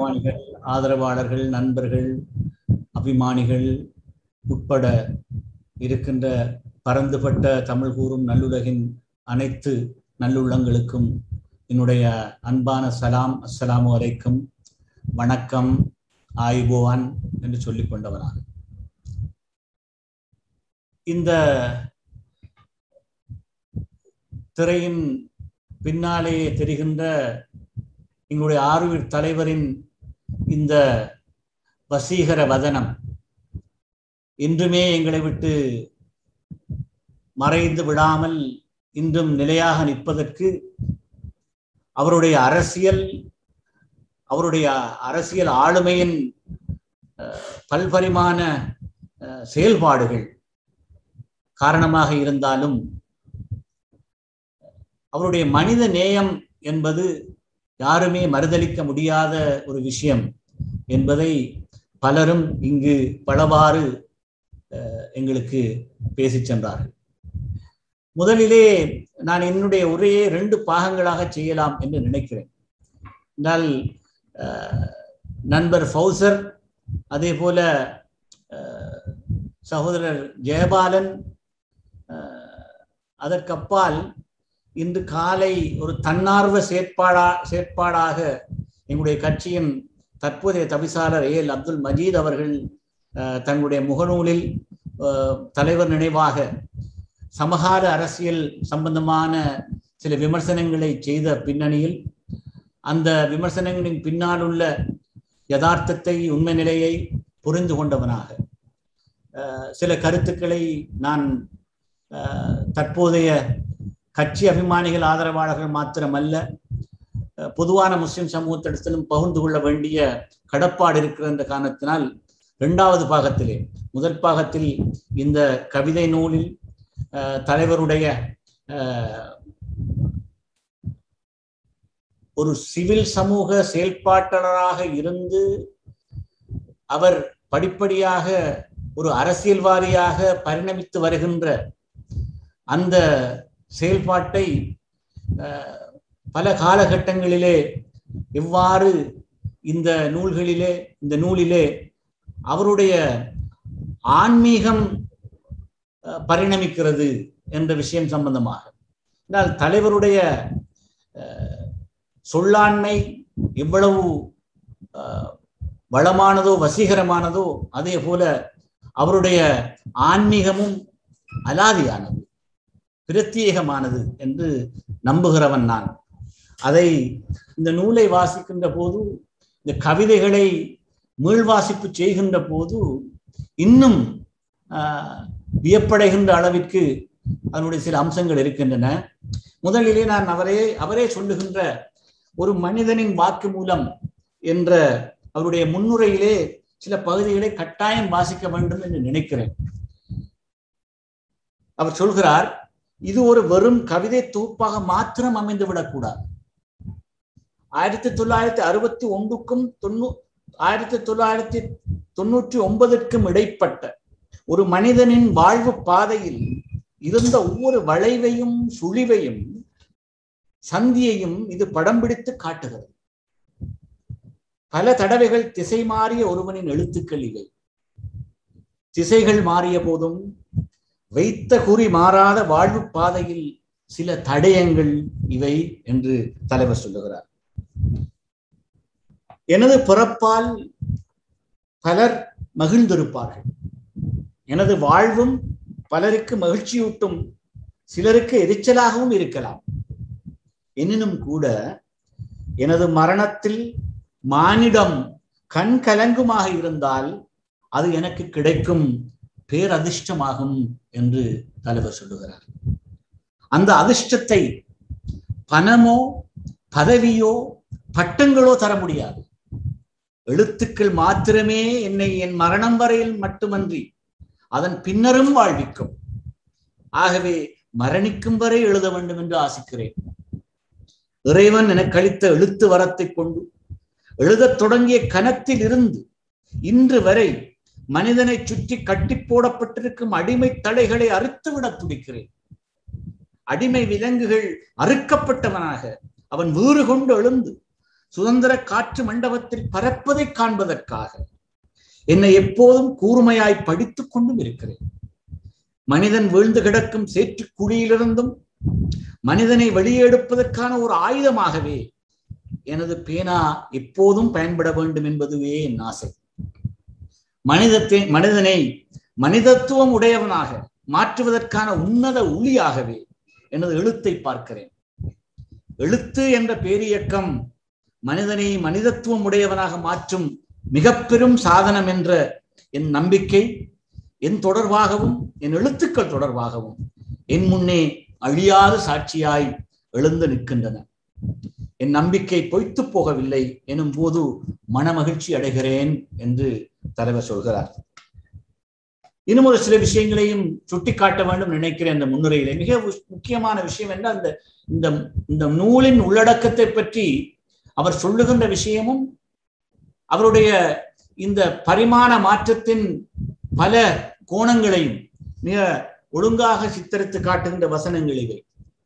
அபிமானிகள் ஆதரவாளர்கள் நண்பர்கள் அபிமானிகள் உட்பட இருக்கின்ற பரந்துபட்ட தமிழ் கூறும் நல்லுலகின் அனைத்து நல்லுள்ளங்களுக்கும் என்னுடைய அன்பான சலாம் அஸ்ஸலாமு அலைக்கும் வணக்கம் ஆயுபோவான் என்று சொல்லிக் கொண்டவனாக இந்த திரையின் பின்னாலே தெரிகின்ற எங்களுடைய ஆறுவிர் தலைவரின் இந்த வசீகர வதனம் இன்றுமே எங்களை விட்டு மறைந்து விடாமல் இன்றும் நிலையாக நிற்பதற்கு அவருடைய அரசியல் அவருடைய அரசியல் ஆளுமையின் பல்பரிமாண செயல்பாடுகள் காரணமாக இருந்தாலும் அவருடைய மனித நேயம் என்பது யாருமே மறுதளிக்க முடியாத ஒரு விஷயம் என்பதை பலரும் இங்கு பலவாறு எங்களுக்கு பேசி சென்றார்கள் முதலிலே நான் என்னுடைய உரையை ரெண்டு பாகங்களாக செய்யலாம் என்று நினைக்கிறேன் என்றால் நண்பர் ஃபவுசர் அதே போல சகோதரர் ஜெயபாலன் அதற்கப்பால் இன்று காலை ஒரு தன்னார்வ செயற்பாடா செயற்பாடாக எங்களுடைய கட்சியின் தற்போதைய தவிசாளர் ஏ எல் அப்துல் மஜீத் அவர்கள் தங்களுடைய முகநூலில் தலைவர் நினைவாக சமகால அரசியல் சம்பந்தமான சில விமர்சனங்களை செய்த பின்னணியில் அந்த விமர்சனங்களின் பின்னால் உள்ள யதார்த்தத்தை உண்மை நிலையை புரிந்து கொண்டவனாக சில கருத்துக்களை நான் தற்போதைய கட்சி அபிமானிகள் ஆதரவாளர்கள் மாத்திரமல்ல பொதுவான முஸ்லிம் சமூகத்திடத்திலும் பகிர்ந்து கொள்ள வேண்டிய கடப்பாடு இருக்கிற என்ற காரணத்தினால் இரண்டாவது பாகத்திலே முதல் பாகத்தில் இந்த கவிதை நூலில் தலைவருடைய ஒரு சிவில் சமூக செயல்பாட்டாளராக இருந்து அவர் படிப்படியாக ஒரு அரசியல்வாதியாக பரிணமித்து வருகின்ற அந்த செயல்பாட்டை பல காலகட்டங்களிலே எவ்வாறு இந்த நூல்களிலே இந்த நூலிலே அவருடைய ஆன்மீகம் பரிணமிக்கிறது என்ற விஷயம் சம்பந்தமாக என்றால் தலைவருடைய சொல்லாண்மை எவ்வளவு வளமானதோ வசீகரமானதோ அதே போல அவருடைய ஆன்மீகமும் அலாதியானது பிரத்யேகமானது என்று நம்புகிறவன் நான் அதை இந்த நூலை வாசிக்கின்ற போது இந்த கவிதைகளை மீள்வாசிப்பு செய்கின்ற போது இன்னும் வியப்படைகின்ற அளவிற்கு அதனுடைய சில அம்சங்கள் இருக்கின்றன முதலிலே நான் அவரே அவரே சொல்லுகின்ற ஒரு மனிதனின் வாக்கு மூலம் என்ற அவருடைய முன்னுரையிலே சில பகுதிகளை கட்டாயம் வாசிக்க வேண்டும் என்று நினைக்கிறேன் அவர் சொல்கிறார் இது ஒரு வெறும் கவிதை தொகுப்பாக மாத்திரம் அமைந்து விடக்கூடாது ஆயிரத்தி தொள்ளாயிரத்தி அறுபத்தி ஒன்றுக்கும் தொண்ணூ ஆயிரத்தி தொள்ளாயிரத்தி தொண்ணூற்றி ஒன்பதற்கும் இடைப்பட்ட ஒரு மனிதனின் வாழ்வு பாதையில் இருந்த ஒவ்வொரு வளைவையும் சுழிவையும் சந்தியையும் இது படம் பிடித்து காட்டுகிறது பல தடவைகள் திசை மாறிய ஒருவனின் எழுத்துக்கள் இவை திசைகள் மாறிய போதும் வைத்த குறி மாறாத வாழ்வு பாதையில் சில தடயங்கள் இவை என்று தலைவர் சொல்லுகிறார் எனது பிறப்பால் பலர் மகிழ்ந்திருப்பார்கள் எனது வாழ்வும் பலருக்கு மகிழ்ச்சியூட்டும் சிலருக்கு எரிச்சலாகவும் இருக்கலாம் எனினும் கூட எனது மரணத்தில் மானிடம் கண் கலங்குமாக இருந்தால் அது எனக்கு கிடைக்கும் பேரதிர்ஷ்டமாகும் என்று தலைவர் சொல்லுகிறார் அந்த அதிர்ஷ்டத்தை பணமோ பதவியோ பட்டங்களோ தர முடியாது எழுத்துக்கள் மாத்திரமே என்னை என் மரணம் வரையில் மட்டுமன்றி அதன் பின்னரும் வாழ்விக்கும் ஆகவே மரணிக்கும் வரை எழுத வேண்டும் என்று ஆசிக்கிறேன் இறைவன் எனக்கு அளித்த எழுத்து வரத்தை கொண்டு எழுதத் தொடங்கிய கனத்தில் இருந்து இன்று வரை மனிதனை சுற்றி கட்டி போடப்பட்டிருக்கும் அடிமை தடைகளை அறுத்துவிட துடிக்கிறேன் அடிமை விலங்குகள் அறுக்கப்பட்டவனாக அவன் வீறு கொண்டு எழுந்து சுதந்திர காற்று மண்டபத்தில் பறப்பதை காண்பதற்காக என்னை எப்போதும் கூர்மையாய் படித்துக் கொண்டும் இருக்கிறேன் மனிதன் வீழ்ந்து கிடக்கும் சேற்று குழியிலிருந்தும் மனிதனை வெளியே எடுப்பதற்கான ஒரு ஆயுதமாகவே எனது பேனா எப்போதும் பயன்பட வேண்டும் என்பதுவே என் ஆசை மனிதத்தை மனிதனை மனிதத்துவம் உடையவனாக மாற்றுவதற்கான உன்னத ஒளியாகவே எனது எழுத்தை பார்க்கிறேன் எழுத்து என்ற பேரியக்கம் மனிதனை மனிதத்துவம் உடையவனாக மாற்றும் மிக பெரும் சாதனம் என்ற என் நம்பிக்கை என் தொடர்பாகவும் என் எழுத்துக்கள் தொடர்பாகவும் என் முன்னே அழியாத சாட்சியாய் எழுந்து நிற்கின்றன என் நம்பிக்கை பொய்த்து போகவில்லை எனும் போது மனமகிழ்ச்சி அடைகிறேன் என்று தலைவர் சொல்கிறார் இன்னும் ஒரு சில விஷயங்களையும் சுட்டிக்காட்ட வேண்டும் நினைக்கிறேன் அந்த முன்னுரையிலே மிக முக்கியமான விஷயம் என்றால் அந்த இந்த இந்த நூலின் உள்ளடக்கத்தை பற்றி அவர் சொல்லுகின்ற விஷயமும் அவருடைய இந்த பரிமாண மாற்றத்தின் பல கோணங்களையும் மிக ஒழுங்காக சித்தரித்து காட்டுகின்ற வசனங்கள் இவை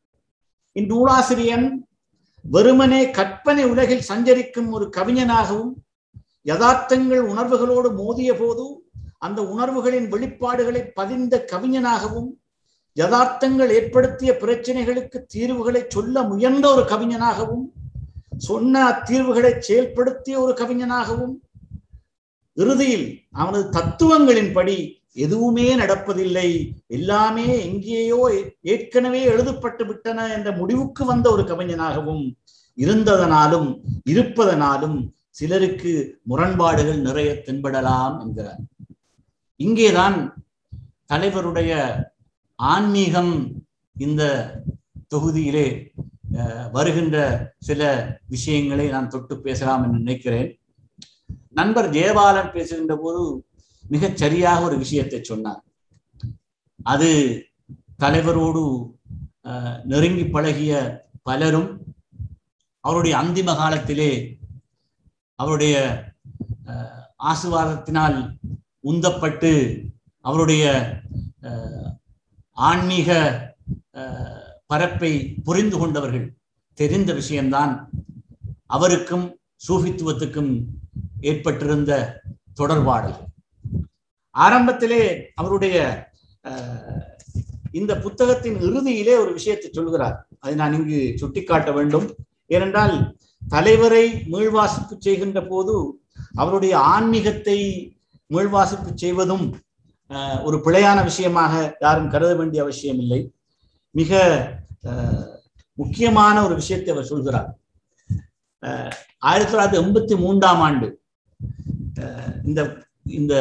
இந்நூலாசிரியன் வெறுமனே கற்பனை உலகில் சஞ்சரிக்கும் ஒரு கவிஞனாகவும் யதார்த்தங்கள் உணர்வுகளோடு மோதிய போது அந்த உணர்வுகளின் வெளிப்பாடுகளை பதிந்த கவிஞனாகவும் யதார்த்தங்கள் ஏற்படுத்திய பிரச்சனைகளுக்கு தீர்வுகளை சொல்ல முயன்ற ஒரு கவிஞனாகவும் சொன்ன அத்தீர்வுகளை செயல்படுத்திய ஒரு கவிஞனாகவும் இறுதியில் அவனது தத்துவங்களின்படி எதுவுமே நடப்பதில்லை எல்லாமே எங்கேயோ ஏற்கனவே எழுதப்பட்டு விட்டன என்ற முடிவுக்கு வந்த ஒரு கவிஞனாகவும் இருந்ததனாலும் இருப்பதனாலும் சிலருக்கு முரண்பாடுகள் நிறைய தென்படலாம் என்கிறார் இங்கேதான் தலைவருடைய ஆன்மீகம் இந்த தொகுதியிலே வருகின்ற சில விஷயங்களை நான் தொட்டு பேசலாம் என்று நினைக்கிறேன் நண்பர் ஜெயபாலன் பேசுகின்ற போது மிகச் சரியாக ஒரு விஷயத்தை சொன்னார் அது தலைவரோடு நெருங்கி பழகிய பலரும் அவருடைய அந்திம காலத்திலே அவருடைய ஆசிர்வாதத்தினால் உந்தப்பட்டு அவருடைய ஆன்மீக பரப்பை புரிந்து கொண்டவர்கள் தெரிந்த விஷயம்தான் அவருக்கும் சூஃபித்துவத்துக்கும் ஏற்பட்டிருந்த தொடர்பாடல் ஆரம்பத்திலே அவருடைய இந்த புத்தகத்தின் இறுதியிலே ஒரு விஷயத்தை சொல்கிறார் அதை நான் இங்கு சுட்டிக்காட்ட வேண்டும் ஏனென்றால் தலைவரை மீள்வாசிப்பு செய்கின்ற போது அவருடைய ஆன்மீகத்தை மீள்வாசிப்பு செய்வதும் ஒரு பிழையான விஷயமாக யாரும் கருத வேண்டிய அவசியம் இல்லை மிக முக்கியமான ஒரு விஷயத்தை அவர் சொல்கிறார் ஆயிரத்தி தொள்ளாயிரத்தி எண்பத்தி மூன்றாம் ஆண்டு இந்த இந்த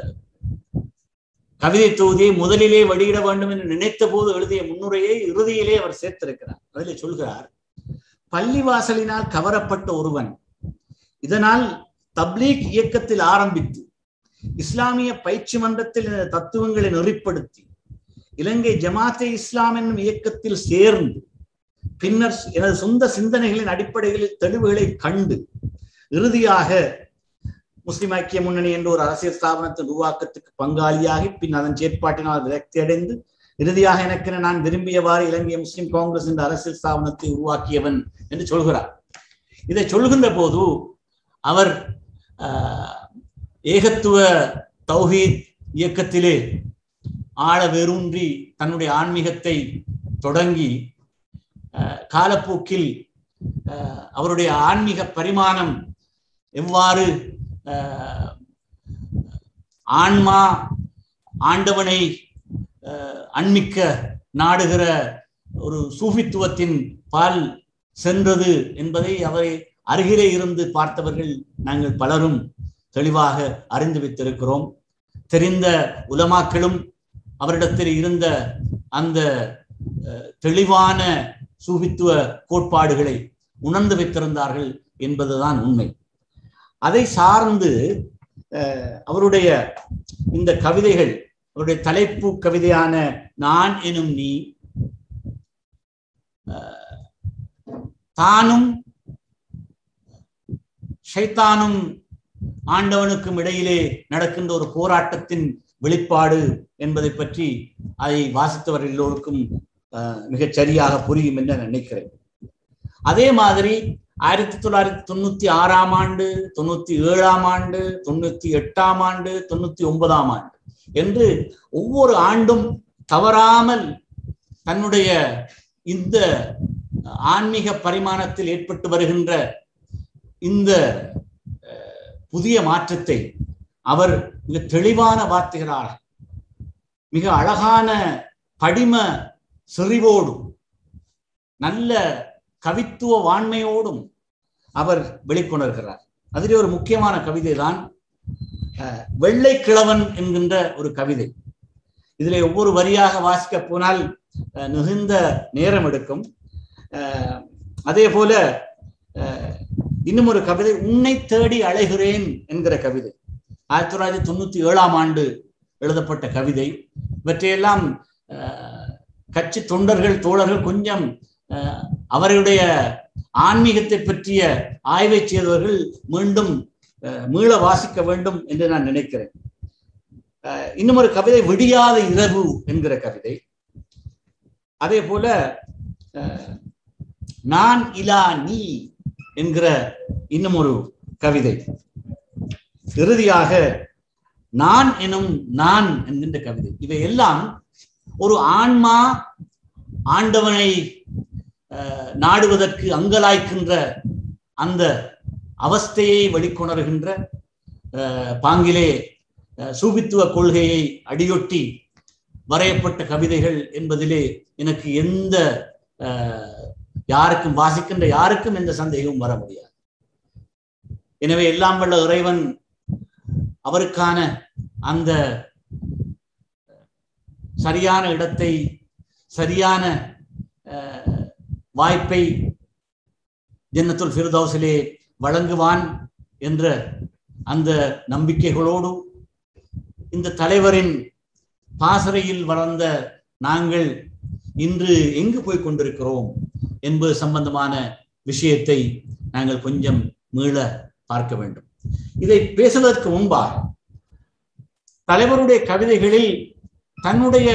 கவிதை தொகுதியை முதலிலே வெளியிட வேண்டும் என்று நினைத்த போது எழுதிய முன்னுரையை இறுதியிலே அவர் சேர்த்திருக்கிறார் அதிலே சொல்கிறார் பள்ளிவாசலினால் கவரப்பட்ட ஒருவன் இதனால் தப்லீக் இயக்கத்தில் ஆரம்பித்து இஸ்லாமிய பயிற்சி மன்றத்தில் இந்த தத்துவங்களை நெறிப்படுத்தி இலங்கை ஜமாத்தே இஸ்லாம் என்னும் இயக்கத்தில் சேர்ந்து பின்னர் எனது சொந்த சிந்தனைகளின் அடிப்படையில் தெளிவுகளை கண்டு இறுதியாக முஸ்லிம் ஐக்கிய முன்னணி என்ற ஒரு அரசியல் ஸ்தாபனத்தின் உருவாக்கத்துக்கு பங்காளியாகி பின் அதன் செயற்பாட்டினால் விரக்தி அடைந்து இறுதியாக எனக்கு நான் விரும்பியவாறு இலங்கை முஸ்லிம் காங்கிரஸ் என்ற அரசியல் ஸ்தாபனத்தை உருவாக்கியவன் என்று சொல்கிறார் இதை சொல்கின்ற போது அவர் ஏகத்துவ தௌஹீத் இயக்கத்திலே ஆழ வேரூன்றி தன்னுடைய ஆன்மீகத்தை தொடங்கி காலப்போக்கில் அவருடைய ஆன்மீக பரிமாணம் எவ்வாறு ஆன்மா ஆண்டவனை அண்மிக்க நாடுகிற ஒரு சூஃபித்துவத்தின் பால் சென்றது என்பதை அவரை அருகிலே இருந்து பார்த்தவர்கள் நாங்கள் பலரும் தெளிவாக அறிந்து வைத்திருக்கிறோம் தெரிந்த உலமாக்களும் அவரிடத்தில் இருந்த அந்த தெளிவான சூபித்துவ கோட்பாடுகளை உணர்ந்து வைத்திருந்தார்கள் என்பதுதான் உண்மை அதை சார்ந்து அவருடைய இந்த கவிதைகள் அவருடைய தலைப்பு கவிதையான நான் எனும் நீ தானும் ஷைத்தானும் ஆண்டவனுக்கும் இடையிலே நடக்கின்ற ஒரு போராட்டத்தின் வெளிப்பாடு என்பதை பற்றி அதை வாசித்தவர் எல்லோருக்கும் மிகச் சரியாக புரியும் என்று நினைக்கிறேன் அதே மாதிரி ஆயிரத்தி தொள்ளாயிரத்தி தொண்ணூத்தி ஆறாம் ஆண்டு தொண்ணூத்தி ஏழாம் ஆண்டு தொண்ணூத்தி எட்டாம் ஆண்டு தொண்ணூத்தி ஒன்பதாம் ஆண்டு என்று ஒவ்வொரு ஆண்டும் தவறாமல் தன்னுடைய இந்த ஆன்மீக பரிமாணத்தில் ஏற்பட்டு வருகின்ற இந்த அஹ், புதிய மாற்றத்தை அவர் மிக தெளிவான வார்த்தைகளால் மிக அழகான படிம செறிவோடும் நல்ல கவித்துவ வாண்மையோடும் அவர் வெளிக்கொணர்கிறார் அதிலே ஒரு முக்கியமான கவிதை தான் அஹ், வெள்ளை கிழவன் என்கின்ற ஒரு கவிதை இதிலே ஒவ்வொரு வரியாக வாசிக்க போனால் அஹ், மிகுந்த நேரம் எடுக்கும் அஹ், அதே போல அஹ், இன்னும் ஒரு கவிதை உன்னை தேடி அழைகிறேன் என்கிற கவிதை ஆயிரத்தி தொள்ளாயிரத்தி தொண்ணூத்தி ஏழாம் ஆண்டு எழுதப்பட்ட கவிதை இவற்றையெல்லாம் அஹ், கட்சி தொண்டர்கள் தோழர்கள் கொஞ்சம் அஹ், அவருடைய ஆன்மீகத்தை பற்றிய ஆய்வை செய்தவர்கள் மீண்டும் அஹ், மீள வாசிக்க வேண்டும் என்று நான் நினைக்கிறேன் அஹ், இன்னும் ஒரு கவிதை விடியாத இரவு என்கிற கவிதை அதே போல அஹ், நான் இலா நீ என்கிற இன்னும் ஒரு கவிதை இறுதியாக நான் எனும் நான் என்கின்ற கவிதை இவை எல்லாம் ஒரு ஆன்மா ஆண்டவனை அஹ், நாடுவதற்கு அங்கலாய்க்கின்ற அந்த அவஸ்தையை வெளிக்கொணர்கின்ற அஹ், பாங்கிலே அஹ், சூபித்துவ கொள்கையை அடியொட்டி வரையப்பட்ட கவிதைகள் என்பதிலே எனக்கு எந்த அஹ், யாருக்கும் வாசிக்கின்ற யாருக்கும் எந்த சந்தேகமும் வர முடியாது எனவே எல்லாம் வல்ல இறைவன் அவருக்கான அந்த சரியான இடத்தை சரியான அஹ், வாய்ப்பை ஜன்னத்துல் ஃபிர்தௌஸிலே வழங்குவான் என்ற அந்த நம்பிக்கைகளோடு இந்த தலைவரின் பாசறையில் வளர்ந்த நாங்கள் இன்று எங்கு போய் கொண்டிருக்கிறோம் என்பது சம்பந்தமான விஷயத்தை நாங்கள் கொஞ்சம் மீள பார்க்க வேண்டும் இதை பேசுவதற்கு முன்பாக தலைவருடைய கவிதைகளில் தன்னுடைய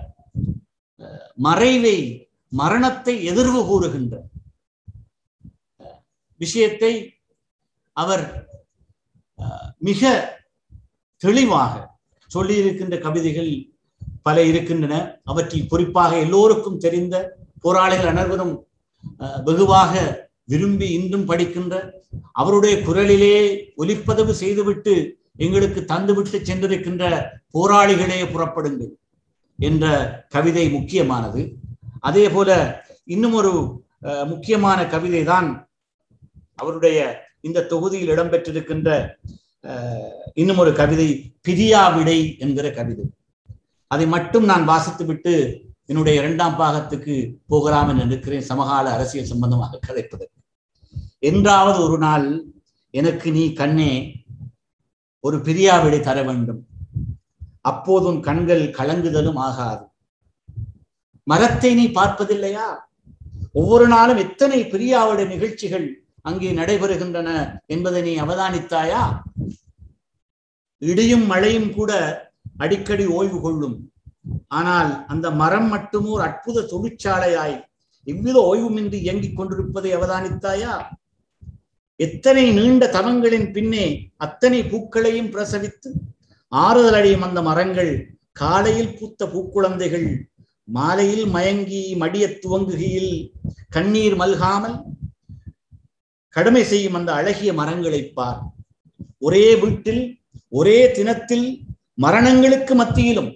அஹ், மறைவை மரணத்தை எதிர்வு கூறுகின்ற அஹ், விஷயத்தை அவர் அஹ், மிக தெளிவாக சொல்லியிருக்கின்ற கவிதைகள் பல இருக்கின்றன அவற்றில் குறிப்பாக எல்லோருக்கும் தெரிந்த போராளிகள் அனைவரும் அஹ், வெகுவாக விரும்பி இன்றும் படிக்கின்ற அவருடைய குரலிலே ஒலிப்பதவு செய்துவிட்டு எங்களுக்கு தந்துவிட்டு சென்றிருக்கின்ற போராளிகளே புறப்படுங்கள் என்ற கவிதை முக்கியமானது அதே போல இன்னும் ஒரு அஹ், முக்கியமான கவிதை தான் அவருடைய இந்த தொகுதியில் இடம்பெற்றிருக்கின்ற அஹ், இன்னும் ஒரு கவிதை பிரியாவிடை என்கிற கவிதை அதை மட்டும் நான் வாசித்துவிட்டு என்னுடைய இரண்டாம் பாகத்துக்கு போகலாம் என்று நினைக்கிறேன் சமகால அரசியல் சம்பந்தமாக கதைப்பதற்கு என்றாவது ஒரு நாள் எனக்கு நீ கண்ணே ஒரு பிரியாவிடை தர வேண்டும் அப்போதும் கண்கள் கலங்குதலும் ஆகாது மரத்தை நீ பார்ப்பதில்லையா ஒவ்வொரு நாளும் எத்தனை பிரியாவிட நிகழ்ச்சிகள் அங்கே நடைபெறுகின்றன என்பதை நீ அவதானித்தாயா இடியும் மழையும் கூட அடிக்கடி ஓய்வு கொள்ளும் ஆனால் அந்த மரம் மட்டும் ஒரு அற்புத தொழிற்சாலையாய் எவ்வித ஓய்வுமின்றி இயங்கிக் கொண்டிருப்பதை அவதானித்தாயா எத்தனை நீண்ட தவங்களின் பின்னே அத்தனை பூக்களையும் பிரசவித்து ஆறுதல் அடையும் அந்த மரங்கள் காலையில் பூத்த பூக்குழந்தைகள் மாலையில் மயங்கி மடியத் துவங்குகையில் கண்ணீர் மல்காமல் கடுமை செய்யும் அந்த அழகிய மரங்களைப் பார் ஒரே வீட்டில் ஒரே தினத்தில் மரணங்களுக்கு மத்தியிலும்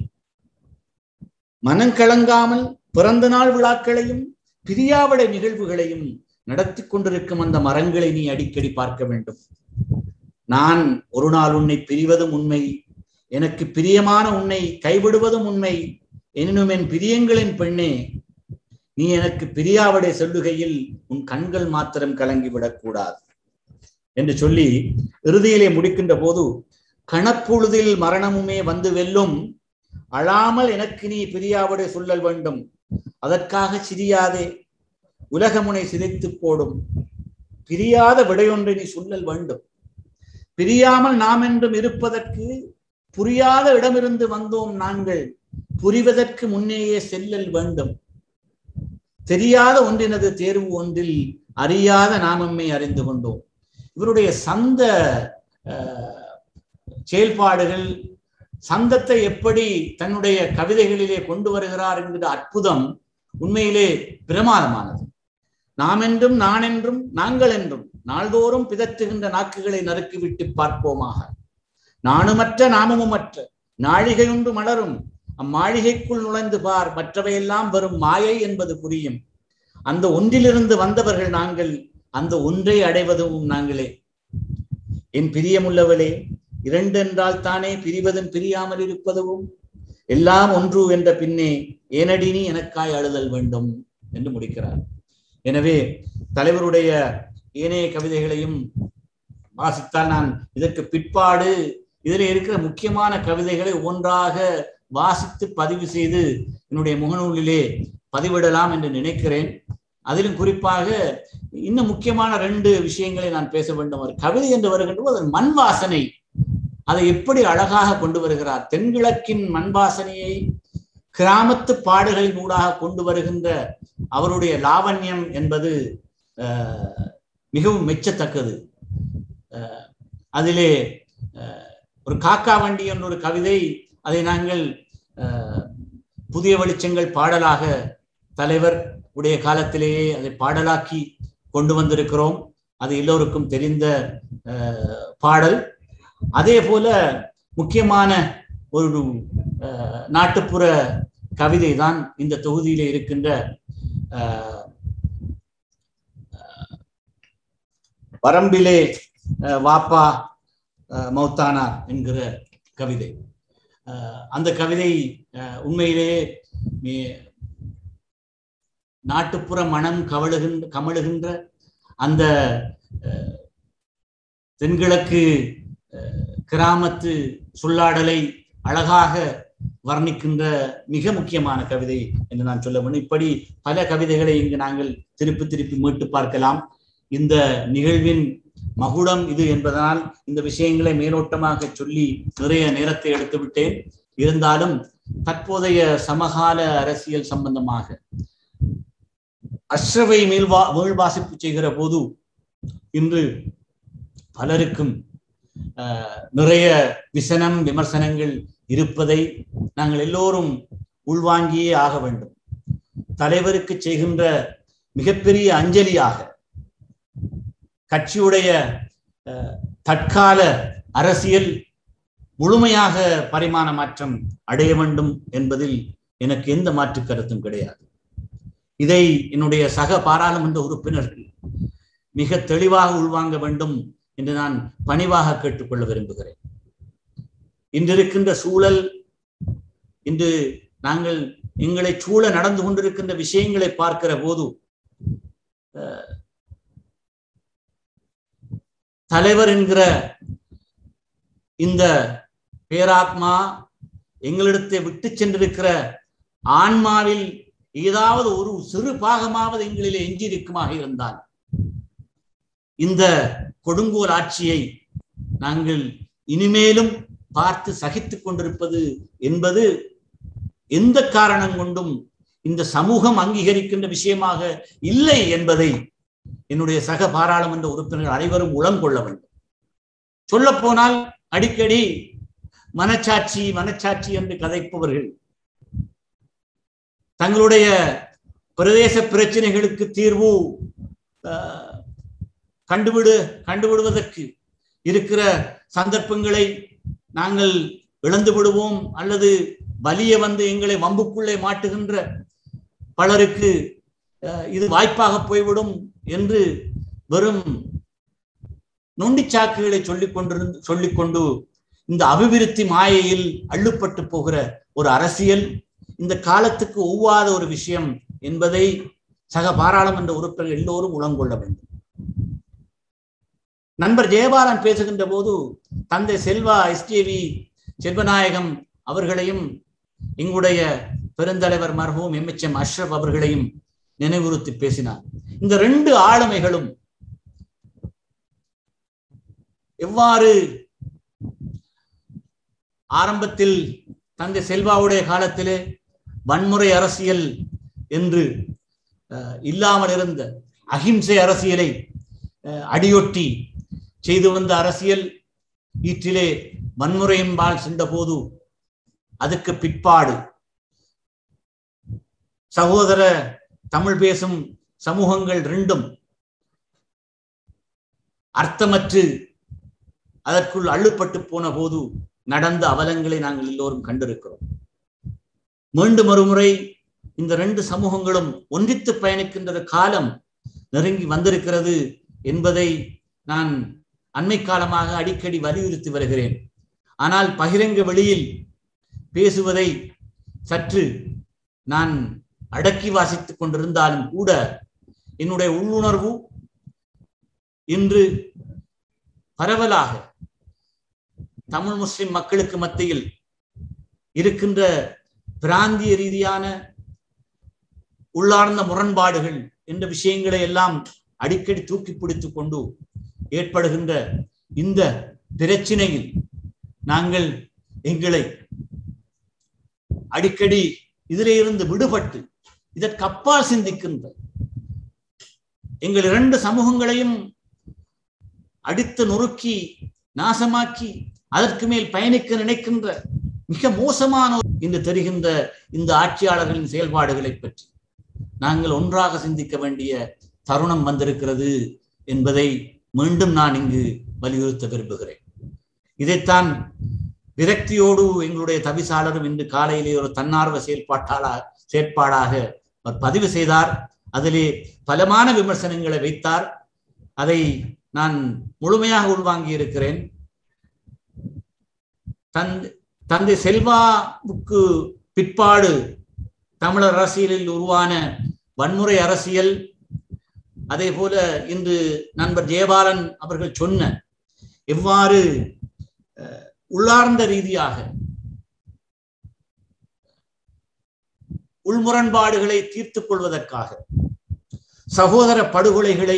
மனங்கலங்காமல் பிறந்த நாள் விழாக்களையும் பிரியாவிடை நிகழ்வுகளையும் நடத்தி கொண்டிருக்கும் அந்த மரங்களை நீ அடிக்கடி பார்க்க வேண்டும் நான் ஒரு நாள் உன்னை பிரிவதும் உண்மை எனக்கு பிரியமான உன்னை கைவிடுவதும் உண்மை எனினும் என் பிரியங்களின் பெண்ணே நீ எனக்கு பிரியாவிடை சொல்லுகையில் உன் கண்கள் மாத்திரம் கலங்கிவிடக் கூடாது என்று சொல்லி இறுதியிலே முடிக்கின்ற போது கணப்பொழுதில் மரணமுமே வந்து வெல்லும் அழாமல் எனக்கு நீ பிரியாவிடை சொல்லல் வேண்டும் அதற்காக சிரியாதே உலகமுனை சிதைத்து போடும் பிரியாத விடையொன்றை நீ சொல்லல் வேண்டும் பிரியாமல் நாம் என்றும் இருப்பதற்கு புரியாத இடமிருந்து வந்தோம் நாங்கள் புரிவதற்கு முன்னேயே செல்லல் வேண்டும் தெரியாத ஒன்றினது தேர்வு ஒன்றில் அறியாத நாமம்மை அறிந்து கொண்டோம் இவருடைய சந்த செயல்பாடுகள் சந்தத்தை எப்படி தன்னுடைய கவிதைகளிலே கொண்டு வருகிறார் என்கிற அற்புதம் உண்மையிலே பிரமாதமானது நாம் என்றும் நான் என்றும் நாங்கள் என்றும் நாள்தோறும் பிதற்றுகின்ற நாக்குகளை நறுக்கிவிட்டு பார்ப்போமாக நானுமற்ற நாமமுமற்ற நாழிகையுண்டு மலரும் அம்மாளிகைக்குள் நுழைந்து பார் மற்றவையெல்லாம் வரும் மாயை என்பது புரியும் அந்த ஒன்றிலிருந்து வந்தவர்கள் நாங்கள் அந்த ஒன்றை அடைவதும் நாங்களே என் பிரியமுள்ளவளே இரண்டு என்றால் தானே பிரிவதும் பிரியாமல் இருப்பதும் எல்லாம் ஒன்று என்ற பின்னே ஏனடி நீ எனக்காய் அழுதல் வேண்டும் என்று முடிக்கிறார் எனவே தலைவருடைய ஏனைய கவிதைகளையும் வாசித்தால் நான் இதற்கு பிற்பாடு இதில் இருக்கிற முக்கியமான கவிதைகளை ஒன்றாக வாசித்து பதிவு செய்து என்னுடைய முகநூலிலே பதிவிடலாம் என்று நினைக்கிறேன் அதிலும் குறிப்பாக இன்னும் முக்கியமான ரெண்டு விஷயங்களை நான் பேச வேண்டும் ஒரு கவிதை என்று வருகின்ற அதன் மண் வாசனை அதை எப்படி அழகாக கொண்டு வருகிறார் தென்கிழக்கின் மண் வாசனையை கிராமத்து பாடுகளின் ஊடாக கொண்டு வருகின்ற அவருடைய லாவண்யம் என்பது மிகவும் மெச்சத்தக்கது அதிலே ஒரு காக்கா வண்டி என்ற ஒரு கவிதை அதை நாங்கள் புதிய வெளிச்சங்கள் பாடலாக தலைவர் உடைய காலத்திலேயே அதை பாடலாக்கி கொண்டு வந்திருக்கிறோம் அது எல்லோருக்கும் தெரிந்த பாடல் அதே போல முக்கியமான ஒரு நாட்டுப்புற கவிதை தான் இந்த தொகுதியில இருக்கின்ற வரம்பிலே வாப்பா மௌத்தானார் என்கிற கவிதை அந்த கவிதை உண்மையிலேயே நாட்டுப்புற மனம் கவழுகின்ற கமழுகின்ற அந்த தென்கிழக்கு கிராமத்து சொல்லாடலை அழகாக வர்ணிக்கின்ற மிக முக்கியமான கவிதை என்று நான் சொல்ல வேண்டும் இப்படி பல கவிதைகளை இங்கு நாங்கள் திருப்பி திருப்பி மீட்டு பார்க்கலாம் இந்த நிகழ்வின் மகுடம் இது என்பதனால் இந்த விஷயங்களை மேலோட்டமாக சொல்லி நிறைய நேரத்தை எடுத்து விட்டேன் இருந்தாலும் தற்போதைய சமகால அரசியல் சம்பந்தமாக அஷ்ரவை மீள்வா மீள்வாசிப்பு செய்கிற போது இன்று பலருக்கும் நிறைய விசனம் விமர்சனங்கள் இருப்பதை நாங்கள் எல்லோரும் உள்வாங்கியே ஆக வேண்டும் தலைவருக்கு செய்கின்ற மிகப்பெரிய அஞ்சலியாக கட்சியுடைய தற்கால அரசியல் முழுமையாக பரிமாண மாற்றம் அடைய வேண்டும் என்பதில் எனக்கு எந்த மாற்று கருத்தும் கிடையாது இதை என்னுடைய சக பாராளுமன்ற உறுப்பினர்கள் மிக தெளிவாக உள்வாங்க வேண்டும் என்று நான் பணிவாக கேட்டுக்கொள்ள விரும்புகிறேன் இன்றிருக்கின்ற சூழல் இன்று நாங்கள் எங்களை சூழ நடந்து கொண்டிருக்கின்ற விஷயங்களை பார்க்கிற போது தலைவர் என்கிற இந்த பேராத்மா எங்களிடத்தை விட்டு சென்றிருக்கிற ஆன்மாவில் ஏதாவது ஒரு சிறு பாகமாவது எங்களிலே எஞ்சியிருக்குமாக இருந்தால் இந்த கொடுங்கோல் ஆட்சியை நாங்கள் இனிமேலும் பார்த்து சகித்துக் கொண்டிருப்பது என்பது எந்த காரணம் கொண்டும் இந்த சமூகம் அங்கீகரிக்கின்ற விஷயமாக இல்லை என்பதை என்னுடைய சக பாராளுமன்ற உறுப்பினர்கள் அனைவரும் உளம் கொள்ள வேண்டும் சொல்ல போனால் அடிக்கடி மனச்சாட்சி மனச்சாட்சி என்று கதைப்பவர்கள் தங்களுடைய பிரதேச பிரச்சனைகளுக்கு தீர்வு கண்டுவிடு கண்டுவிடுவதற்கு இருக்கிற சந்தர்ப்பங்களை நாங்கள் இழந்து விடுவோம் அல்லது வலிய வந்து எங்களை வம்புக்குள்ளே மாட்டுகின்ற பலருக்கு இது வாய்ப்பாக போய்விடும் என்று வெறும் நொண்டிச்சாக்குகளை சொல்லிக் கொண்டிருந்து சொல்லிக்கொண்டு இந்த அபிவிருத்தி மாயையில் அள்ளுப்பட்டு போகிற ஒரு அரசியல் இந்த காலத்துக்கு ஒவ்வாத ஒரு விஷயம் என்பதை சக பாராளுமன்ற உறுப்பினர்கள் எல்லோரும் உளங்கொள்ள வேண்டும் நண்பர் ஜெயபாலன் பேசுகின்ற போது தந்தை செல்வா எஸ்டிவி செல்வநாயகம் அவர்களையும் எங்களுடைய பெருந்தலைவர் மர்ஹூம் எம் எச் எம் அஷ்ரப் அவர்களையும் நினைவுறுத்தி பேசினார் இந்த ரெண்டு ஆளுமைகளும் எவ்வாறு ஆரம்பத்தில் தந்தை செல்வாவுடைய காலத்திலே வன்முறை அரசியல் என்று அஹ், இல்லாமல் இருந்த அகிம்சை அரசியலை அஹ், அடியொட்டி செய்து வந்த அரசியல் ஈற்றிலே வன்முறையின்பால் சென்றபோது அதுக்கு பிற்பாடு சகோதர தமிழ் பேசும் சமூகங்கள் ரெண்டும் அர்த்தமற்று அதற்குள் அள்ளுப்பட்டு போன போது நடந்த அவலங்களை நாங்கள் எல்லோரும் கண்டிருக்கிறோம் மீண்டும் ஒருமுறை இந்த ரெண்டு சமூகங்களும் ஒன்றித்து பயணிக்கின்ற காலம் நெருங்கி வந்திருக்கிறது என்பதை நான் அண்மை காலமாக அடிக்கடி வலியுறுத்தி வருகிறேன் ஆனால் பகிரங்க வெளியில் பேசுவதை சற்று நான் அடக்கி வாசித்துக் கொண்டிருந்தாலும் கூட என்னுடைய உள்ளுணர்வு இன்று பரவலாக தமிழ் முஸ்லிம் மக்களுக்கு மத்தியில் இருக்கின்ற பிராந்திய ரீதியான உள்ளார்ந்த முரண்பாடுகள் என்ற விஷயங்களை எல்லாம் அடிக்கடி தூக்கி பிடித்துக் கொண்டு ஏற்படுகின்ற இந்த பிரச்சினையில் நாங்கள் எங்களை அடிக்கடி இதிலே இருந்து விடுபட்டு இதற்கு அப்பால் சிந்திக்கின்ற எங்கள் இரண்டு சமூகங்களையும் அடித்து நொறுக்கி நாசமாக்கி அதற்கு மேல் பயணிக்க நினைக்கின்ற மிக மோசமான ஒரு- இன்று தெரிகின்ற இந்த ஆட்சியாளர்களின் செயல்பாடுகளை பற்றி நாங்கள் ஒன்றாக சிந்திக்க வேண்டிய தருணம் வந்திருக்கிறது என்பதை மீண்டும் நான் இங்கு வலியுறுத்த விரும்புகிறேன் இதைத்தான் விரக்தியோடு எங்களுடைய தவிசாளரும் இன்று காலையிலே ஒரு தன்னார்வ செயல்பாட்டாளா செயற்பாடாக அவர் பதிவு செய்தார் அதிலே பலமான விமர்சனங்களை வைத்தார் அதை நான் முழுமையாக உள்வாங்கி இருக்கிறேன் தந்தை தந்தை செல்வாவுக்கு பிற்பாடு தமிழர் அரசியலில் உருவான வன்முறை அரசியல் அதே போல இன்று நண்பர் ஜெயபாலன் அவர்கள் சொன்ன எவ்வாறு அஹ், உள்ளார்ந்த ரீதியாக உள்முரண்பாடுகளை தீர்த்துக் கொள்வதற்காக சகோதர படுகொலைகளை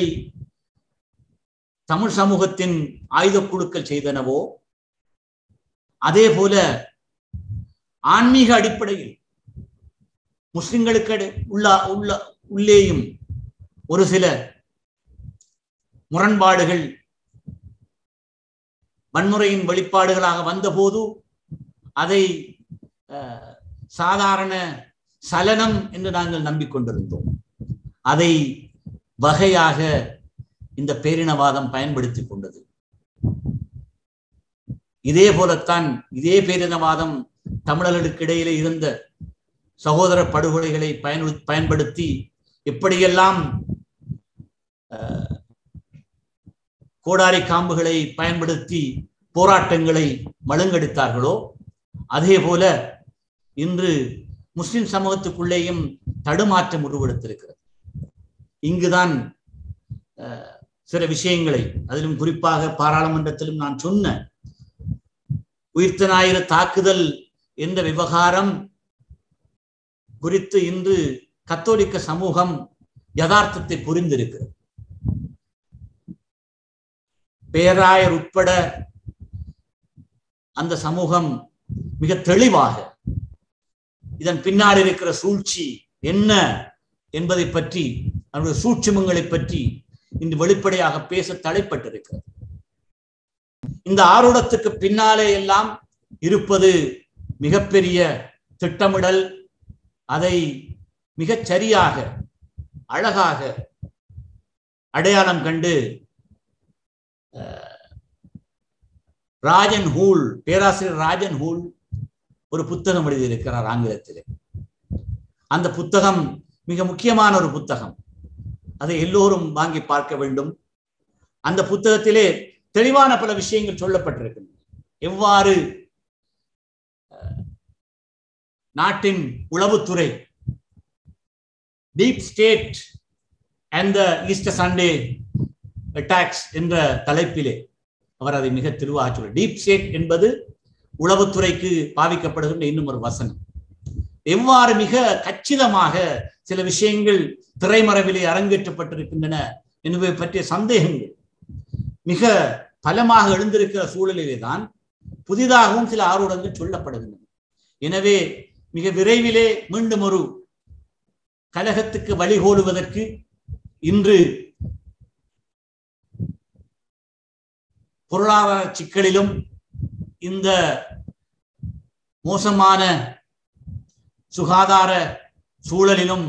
தமிழ் சமூகத்தின் ஆயுதக் குழுக்கள் செய்தனவோ அதே போல ஆன்மீக அடிப்படையில் முஸ்லிம்களுக்கு அடி- உள்ள உள்ள உள்ளேயும் ஒரு சில முரண்பாடுகள் வன்முறையின் வெளிப்பாடுகளாக வந்தபோது அதை அஹ், சாதாரண சலனம் என்று நாங்கள் நம்பிக்கொண்டிருந்தோம் அதை வகையாக இந்த பேரினவாதம் பயன்படுத்திக் கொண்டது இதே போலத்தான் இதே பேரினவாதம் தமிழர்களுக்கு இடையிலே இருந்த சகோதர படுகொலைகளை பயன் பயன்படுத்தி எப்படியெல்லாம் அஹ், கோடாரி காம்புகளை பயன்படுத்தி போராட்டங்களை மழுங்கெடுத்தார்களோ அதே போல இன்று முஸ்லிம் சமூகத்துக்குள்ளேயும் தடுமாற்றம் உருவெடுத்திருக்கிறது இங்குதான் அஹ், சில விஷயங்களை அதிலும் குறிப்பாக பாராளுமன்றத்திலும் நான் சொன்ன உயிர்த்த ஞாயிறு தாக்குதல் என்ற விவகாரம் குறித்து இன்று கத்தோலிக்க சமூகம் யதார்த்தத்தை புரிந்திருக்கிறது பேராயர் உட்பட அந்த சமூகம் மிக தெளிவாக இதன் பின்னால் இருக்கிற சூழ்ச்சி என்ன என்பதை பற்றி அவருடைய சூட்சுமங்களை பற்றி இன்று வெளிப்படையாக பேச தலைப்பட்டிருக்கிறது இந்த ஆரோடத்துக்கு பின்னாலே எல்லாம் இருப்பது மிகப்பெரிய திட்டமிடல் அதை மிகச் சரியாக அழகாக அடையாளம் கண்டு அஹ், ராஜன் ஹூல் பேராசிரியர் ராஜன் ஹூல் ஒரு புத்தகம் எழுதியிருக்கிறார் ஆங்கிலத்திலே அந்த புத்தகம் மிக முக்கியமான ஒரு புத்தகம் அதை எல்லோரும் வாங்கி பார்க்க வேண்டும் அந்த புத்தகத்திலே தெளிவான பல விஷயங்கள் சொல்லப்பட்டிருக்கின்றன எவ்வாறு அஹ், நாட்டின் உளவுத்துறை deep state and the Easter Sunday attacks என்ற தலைப்பிலே அவர் அதை மிக தெளிவாக சொல்ல டீப் ஸ்டேட் என்பது உளவுத்துறைக்கு பாவிக்கப்படுகின்ற இன்னும் ஒரு வசனம் எவ்வாறு மிக கச்சிதமாக சில விஷயங்கள் திரைமறைவிலே அரங்கேற்றப்பட்டிருக்கின்றன என்பதை பற்றிய சந்தேகங்கள் மிக பலமாக எழுந்திருக்கிற சூழலிலே தான் புதிதாகவும் சில ஆர்வங்கள் சொல்லப்படுகின்றன எனவே மிக விரைவிலே மீண்டும் ஒரு கலகத்துக்கு வழிகோலுவதற்கு இன்று பொருளாதார சிக்கலிலும் இந்த மோசமான சுகாதார சூழலிலும்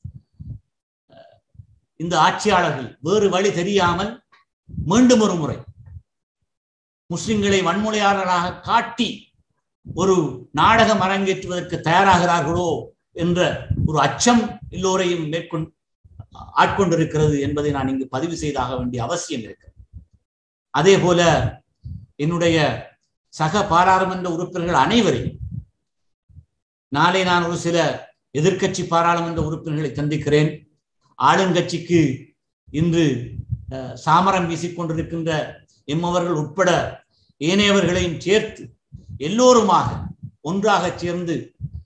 இந்த ஆட்சியாளர்கள் வேறு வழி தெரியாமல் மீண்டும் ஒரு முறை முஸ்லிம்களை வன்முறையாளராக காட்டி ஒரு நாடகம் அரங்கேற்றுவதற்கு தயாராகிறார்களோ என்ற ஒரு அச்சம் எல்லோரையும் மேற்கொண்டு ஆட்கொண்டிருக்கிறது என்பதை நான் இங்கு பதிவு செய்தாக வேண்டிய அவசியம் இருக்கிறது அதே போல என்னுடைய சக பாராளுமன்ற உறுப்பினர்கள் அனைவரையும் நாளை நான் ஒரு சில எதிர்க்கட்சி பாராளுமன்ற உறுப்பினர்களை சந்திக்கிறேன் ஆளுங்கட்சிக்கு இன்று சாமரம் வீசிக்கொண்டிருக்கின்ற எம்மவர்கள் உட்பட ஏனையவர்களையும் சேர்த்து எல்லோருமாக ஒன்றாக சேர்ந்து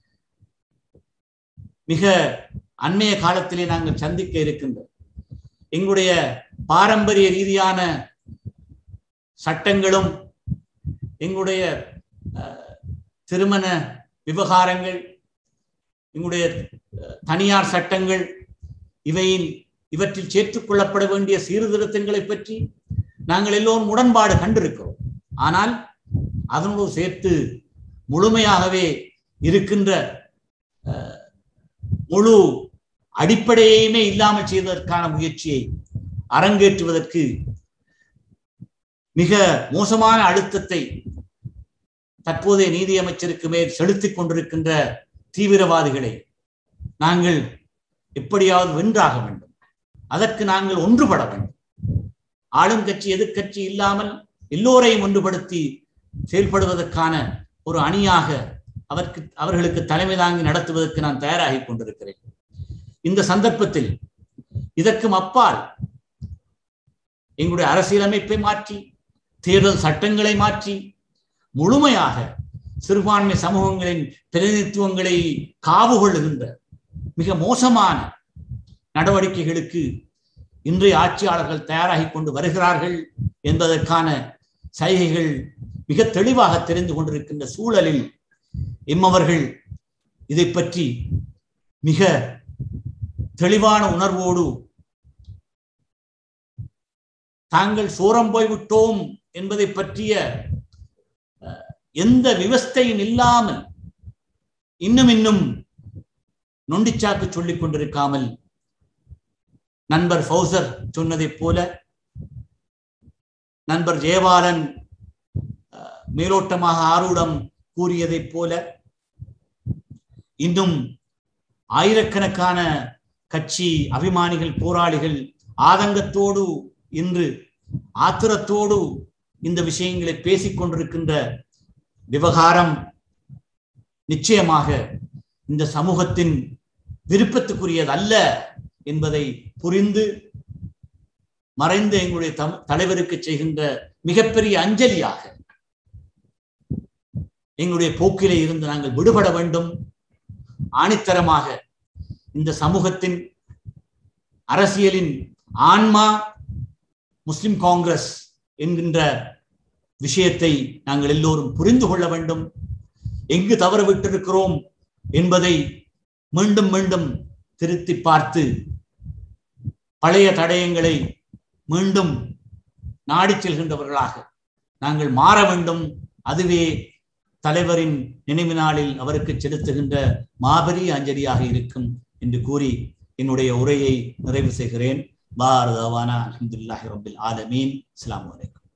மிக அண்மைய காலத்திலே நாங்கள் சந்திக்க இருக்கின்ற எங்களுடைய பாரம்பரிய ரீதியான சட்டங்களும் எங்களுடைய திருமண விவகாரங்கள் எங்களுடைய தனியார் சட்டங்கள் இவையின் இவற்றில் சேர்த்துக் கொள்ளப்பட வேண்டிய சீர்திருத்தங்களை பற்றி நாங்கள் எல்லோரும் உடன்பாடு கண்டிருக்கிறோம் ஆனால் அதனோடு சேர்த்து முழுமையாகவே இருக்கின்ற முழு அடிப்படையுமே இல்லாமல் செய்வதற்கான முயற்சியை அரங்கேற்றுவதற்கு மிக மோசமான அழுத்தத்தை தற்போதைய நீதியமைச்சருக்கு மேல் செலுத்திக் கொண்டிருக்கின்ற தீவிரவாதிகளை நாங்கள் எப்படியாவது வென்றாக வேண்டும் அதற்கு நாங்கள் ஒன்றுபட வேண்டும் ஆளுங்கட்சி எதிர்கட்சி இல்லாமல் எல்லோரையும் ஒன்றுபடுத்தி செயல்படுவதற்கான ஒரு அணியாக அவருக்கு அவர்களுக்கு தலைமை தாங்கி நடத்துவதற்கு நான் தயாராகி கொண்டிருக்கிறேன் இந்த சந்தர்ப்பத்தில் இதற்கும் அப்பால் எங்களுடைய அரசியலமைப்பை மாற்றி தேர்தல் சட்டங்களை மாற்றி முழுமையாக சிறுபான்மை சமூகங்களின் பிரதிநிதித்துவங்களை காவு கொள்ளுகின்ற மிக மோசமான நடவடிக்கைகளுக்கு இன்றைய ஆட்சியாளர்கள் தயாராகி கொண்டு வருகிறார்கள் என்பதற்கான சைகைகள் மிக தெளிவாக தெரிந்து கொண்டிருக்கின்ற சூழலில் எம்மவர்கள் இதை பற்றி மிக தெளிவான உணர்வோடு தாங்கள் சோரம் போய்விட்டோம் என்பதை பற்றிய எந்த விவஸ்தையும் இல்லாமல் இன்னும் இன்னும் நொண்டிச்சாக்கு சொல்லிக் கொண்டிருக்காமல் நண்பர் ஃபௌசர் சொன்னதைப் போல நண்பர் ஜெயபாலன் மேலோட்டமாக ஆரூடம் கூறியதைப் போல இன்னும் ஆயிரக்கணக்கான கட்சி அபிமானிகள் போராளிகள் ஆதங்கத்தோடு இன்று ஆத்திரத்தோடு இந்த விஷயங்களை பேசிக் கொண்டிருக்கின்ற விவகாரம் நிச்சயமாக இந்த சமூகத்தின் விருப்பத்துக்குரியது அல்ல என்பதை புரிந்து மறைந்த எங்களுடைய தலைவருக்கு செய்கின்ற மிகப்பெரிய அஞ்சலியாக எங்களுடைய போக்கிலே இருந்து நாங்கள் விடுபட வேண்டும் ஆணித்தரமாக இந்த சமூகத்தின் அரசியலின் ஆன்மா முஸ்லிம் காங்கிரஸ் என்கின்ற விஷயத்தை நாங்கள் எல்லோரும் புரிந்து கொள்ள வேண்டும் எங்கு தவறு விட்டிருக்கிறோம் என்பதை மீண்டும் மீண்டும் திருத்தி பார்த்து பழைய தடயங்களை மீண்டும் நாடி செல்கின்றவர்களாக நாங்கள் மாற வேண்டும் அதுவே தலைவரின் நினைவு நாளில் அவருக்கு செலுத்துகின்ற மாபெரிய அஞ்சலியாக இருக்கும் என்று கூறி என்னுடைய உரையை நிறைவு செய்கிறேன் பாரதவானா அஹமதுல்லாஹி ரபில் ஆலமீன் அஸ்லாம் வலைக்கம்